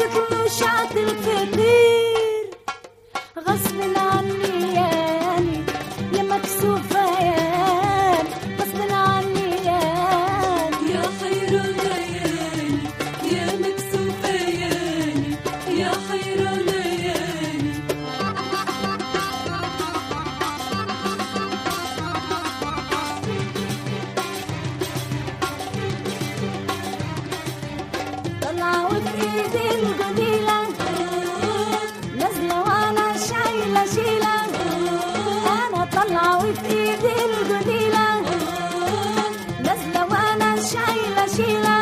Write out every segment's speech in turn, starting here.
ياكلوا شعط الفطير غصب عني ياني يا مكسوفة ياني غصب عني ياني يا خير ليالي يا مكسوفة ياني يا خير ليالي طلع وفي ايدي القليلة نازلة وانا شايلة شيلة انا طلع وفي ايدي القليلة نازلة وانا شايلة شيلة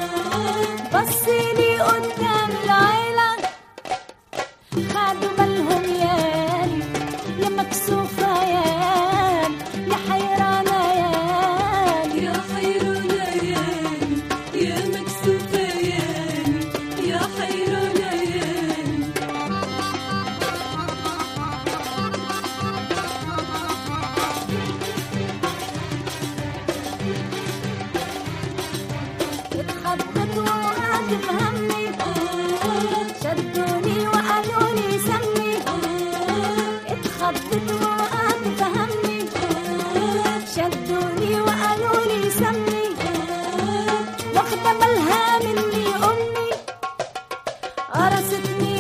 بصيلي قدام العيلة خدوا بالهم يالي يا مكسوفة يالي يا حيرانة يالي يا خير ليالي يا مكسوفة ياني يا خير ليالي اتخبط وقعت في همي شدوني وقالوا لي سمي اتخبط وقعت في همي شدوني وقالوا لي سمي واخدة بالها مني أمي قرصتني